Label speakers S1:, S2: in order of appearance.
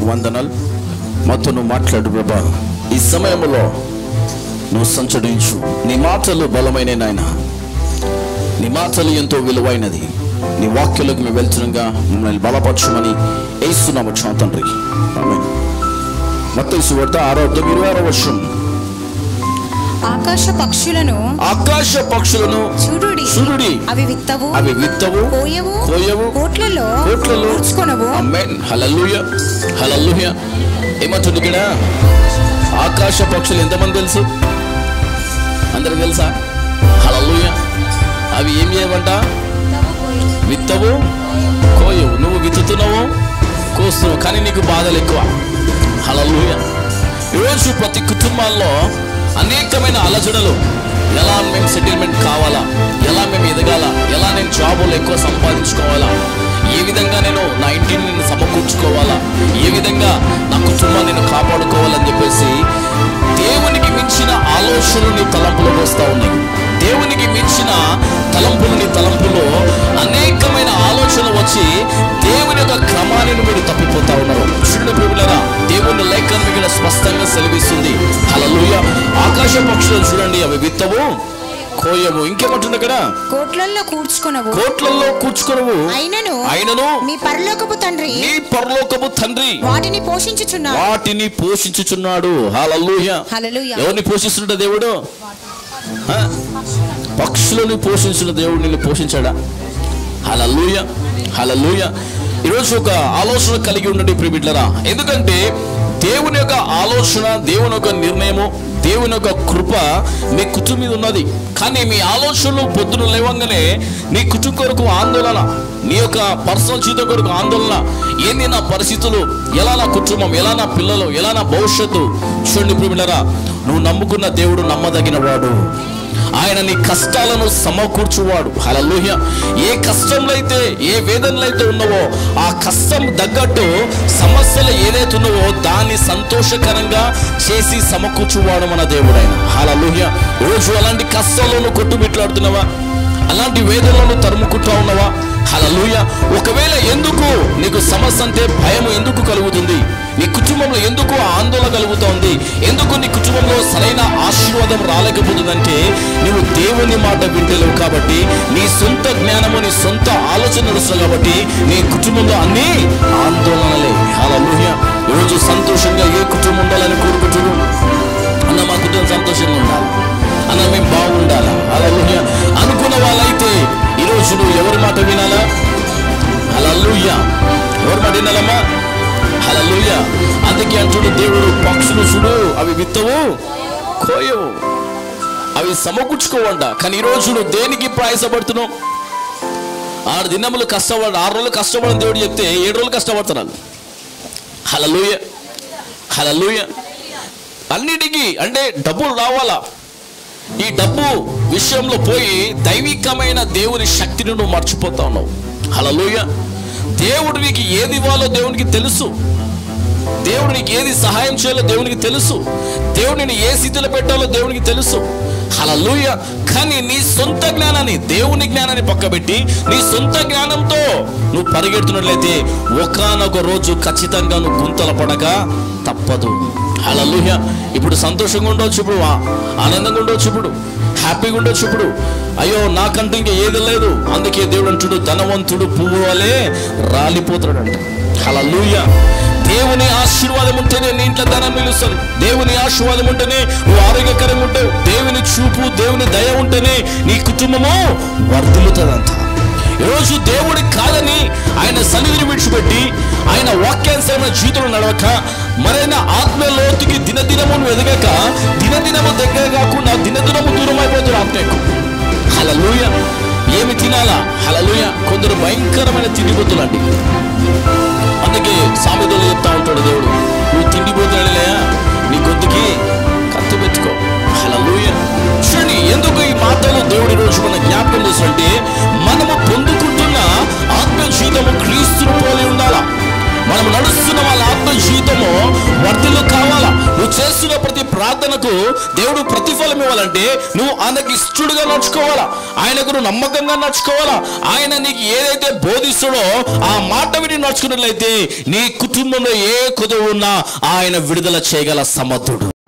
S1: వందనాలు మాతో నువ్వు మాట్లాడు ప్రభా ఈ సమయంలో నువ్వు సంచడించు నీ మాటలు బలమైన నాయన నీ మాటలు ఎంతో విలువైనది నీ వాక్యులకు మేము వెళ్తుండగా మిమ్మల్ని బలపరచమని వేస్తున్నాము తండ్రి ఆమేన్. మత్తయి సువార్త ఆరో అధ్యాయం ఇరవై ఆరో వర్షం
S2: ఆకాశ పక్షులను
S1: ఆకాశ పక్షులను
S2: చూడుడి
S1: చూడుడి.
S2: అవి విత్తవు
S1: అవి విత్తవు
S2: కోయవు
S1: కోయవు
S2: కోట్లలో
S1: కోట్లలో
S2: కూర్చుకొనవు
S1: అమ్మేన్ హలల్లుయ హలల్లుయ ఏమంటుంది ఇక్కడ ఆకాశ పక్షులు ఎంతమంది తెలుసు అందరికి తెలుసా హలల్లుయ అవి ఏం చేయమంట విత్తవు కోయవు నువ్వు విత్తుతున్నావు కోస్తున్నావు కానీ నీకు బాధలు ఎక్కువ హలల్లుయ ఈరోజు ప్రతి కుటుంబాల్లో అనేకమైన అలజడలు ఎలా మేము సెటిల్మెంట్ కావాలా ఎలా మేము ఎదగాల ఎలా నేను జాబులు ఎక్కువ సంపాదించుకోవాలా ఏ విధంగా నేను నా ఇంటిని నేను సమకూర్చుకోవాలా ఏ విధంగా నా కుటుంబాన్ని నేను కాపాడుకోవాలని చెప్పేసి దేవునికి మించిన ఆలోచనలు నీ తలంపులో వస్తూ ఉన్నాయి దేవునికి మించిన తలంపులు నీ తలంపులో అనేకమైన ఆలోచన వచ్చి దేవుని యొక్క క్రమాన్ని మీరు తప్పిపోతా ఉన్నారు చూడండి ప్రభులరా దేవుని లేఖనం ఇక్కడ స్పష్టంగా సెలవిస్తుంది హల్లెలూయా ఆకాశ పక్షులను చూడండి అవి విత్తవు కోయము ఇంకేమంటుంది అక్కడ
S2: కోట్లల్లో కూర్చుకొనవు
S1: కోట్లలో కూర్చుకొనవు
S2: అయినను
S1: అయినను
S2: మీ పరలోకపు తండ్రి
S1: నీ పరలోకపు తండ్రి
S2: వాటిని పోషించుచున్నాడు
S1: వాటిని పోషించుచున్నాడు హల్లెలూయా
S2: హల్లెలూయా
S1: ఎవరిని పోషిస్తుంట దేవుడు ఆ? పక్షులను పోషించిన దేవుడు నిన్ను పోషించాడా హలలుయ హలలుయ ఈరోజు ఒక ఆలోచన కలిగి ఉండండి ప్రిబిడ్లరా ఎందుకంటే దేవుని యొక్క ఆలోచన దేవుని యొక్క నిర్ణయము దేవుని యొక్క కృప మీ కుటుంబం మీద ఉన్నది కానీ మీ ఆలోచనలు పొద్దున లేవంగానే నీ కుటుంబం కొరకు ఆందోళన నీ యొక్క పర్సనల్ జీవితం కొరకు ఆందోళన ఏంది నా పరిస్థితులు ఎలా నా కుటుంబం ఎలా నా పిల్లలు ఎలా నా భవిష్యత్తు చూడండి ప్రిమిలరా నువ్వు నమ్ముకున్న దేవుడు నమ్మదగిన వాడు ఆయన నీ కష్టాలను సమకూర్చువాడు హలలుహ్య ఏ కష్టంలో అయితే ఏ వేదనలో అయితే ఉన్నావో ఆ కష్టం తగ్గట్టు సమస్యలు ఏదైతే ఉన్నావో దాన్ని సంతోషకరంగా చేసి సమకూర్చువాడు మన దేవుడైన హలలుహ్య రోజు అలాంటి కష్టాల్లో నువ్వు కొట్టుమిట్లాడుతున్నావా అలాంటి వేదనలను తరుముకుంటా ఉన్నావా హలలుయ ఒకవేళ ఎందుకు నీకు సమస్య అంటే భయం ఎందుకు కలుగుతుంది నీ కుటుంబంలో ఎందుకు ఆందోళన కలుగుతోంది ఎందుకు నీ కుటుంబంలో సరైన ఆశీర్వాదం రాలేకపోతుందంటే నువ్వు దేవుని మాట వింటలేవు కాబట్టి నీ సొంత జ్ఞానము నీ సొంత ఆలోచన నడుస్తుంది కాబట్టి నీ కుటుంబంలో అన్ని ఆందోళనలే హలలుయ ఈరోజు సంతోషంగా ఏ కుటుంబం ఉండాలని కోరుకుంటున్నావు అన్న మా కుటుంబం సంతోషంగా ఉండాలి అన్న మేము బాగుండాలా అలా అనుకున్న వాళ్ళైతే ఈరోజు నువ్వు ఎవరి మాట వినాలా అలా ఎవరి మాట వినాలమ్మా అలా అందుకే అంటుడు దేవుడు పక్షులు చూడు అవి విత్తవు కోయవు అవి సమకూర్చుకోవంట కానీ ఈరోజు నువ్వు దేనికి ప్రయాసపడుతున్నావు ఆరు దినములు కష్టపడ ఆరు రోజులు కష్టపడని దేవుడు చెప్తే ఏడు రోజులు కష్టపడుతున్నాను హలలుయ హలలుయ అన్నిటికీ అంటే డబ్బులు రావాలా ఈ డబ్బు విషయంలో పోయి దైవికమైన దేవుని శక్తిని నువ్వు మర్చిపోతా ఉన్నావు హలలోయ దేవుడు నీకు ఏది ఇవ్వాలో దేవునికి తెలుసు దేవుడు నీకు ఏది సహాయం చేయాలో దేవునికి తెలుసు దేవుడు నేను ఏ స్థితిలో పెట్టాలో దేవునికి తెలుసు హలలుయ కానీ నీ సొంత జ్ఞానాన్ని దేవుని జ్ఞానాన్ని పక్కబెట్టి నీ సొంత జ్ఞానంతో నువ్వు పరిగెడుతున్నట్లయితే ఒకనొక రోజు ఖచ్చితంగా నువ్వు గుంతల పడక తప్పదు హలలుయ ఇప్పుడు సంతోషంగా ఉండవచ్చు ఇప్పుడు ఆ- ఆనందంగా ఉండవచ్చు ఇప్పుడు హ్యాపీగా ఉండొచ్చు ఇప్పుడు అయ్యో నాకంటూ ఇంకా ఏది లేదు అందుకే దేవుడు అంటుడు ధనవంతుడు పువ్వు వలె రాలిపోతాడంట హలలుయ దేవుని ఆశీర్వాదం ఉంటేనే నీ ఇంట్లో ధనం నిలుస్తుంది దేవుని ఆశీర్వాదం ఉంటేనే నువ్వు ఆరోగ్యకరంగా ఉంటావు దేవుని చూపు దేవుని దయ ఉంటేనే నీ కుటుంబము వర్ధిల్లుతుందంట ఈరోజు దేవుడి కాదని ఆయన సన్నిధిని విడిచిపెట్టి ఆయన వాక్యానుసరమైన జీవితంలో నడవక మరైన ఆత్మ లోతుకి దినదినము నువ్వు ఎదగక దినదినము దగ్గర కాకుండా దినదినము దూరం అయిపోతుంది ఆత్మకు హలలుయ ఏమి తినాలా హలలుయ కొందరు భయంకరమైన తిండిపోతులు అండి అందుకే సామెతలు చెప్తా ఉంటాడు దేవుడు నువ్వు తిండిపోతాడులే నీ గొంతుకి కత్తి పెట్టుకో హలలుయ చూడండి ఎందుకు ఈ మాటలు దేవుడి రోజు మన జ్ఞాపకం చేస్తుంటే మనము పొందుకుంటున్న ఆత్మ జీవితము క్రీస్తుని పోలి ఉండాలా మనం నడుస్తున్న వాళ్ళ ఆత్మ జీవితము వర్ధిల్లు కావాలా నువ్వు చేస్తున్న ప్రతి ప్రార్థన నడుచుకున్నటకు దేవుడు ప్రతిఫలం ఇవ్వాలంటే నువ్వు ఆయనకి ఇష్టడుగా నడుచుకోవాలా ఆయనకు నువ్వు నమ్మకంగా నడుచుకోవాలా ఆయన నీకు ఏదైతే బోధిస్తాడో ఆ మాట విని నడుచుకున్నట్లయితే నీ కుటుంబంలో ఏ కుదువు ఉన్నా ఆయన విడుదల చేయగల సమర్థుడు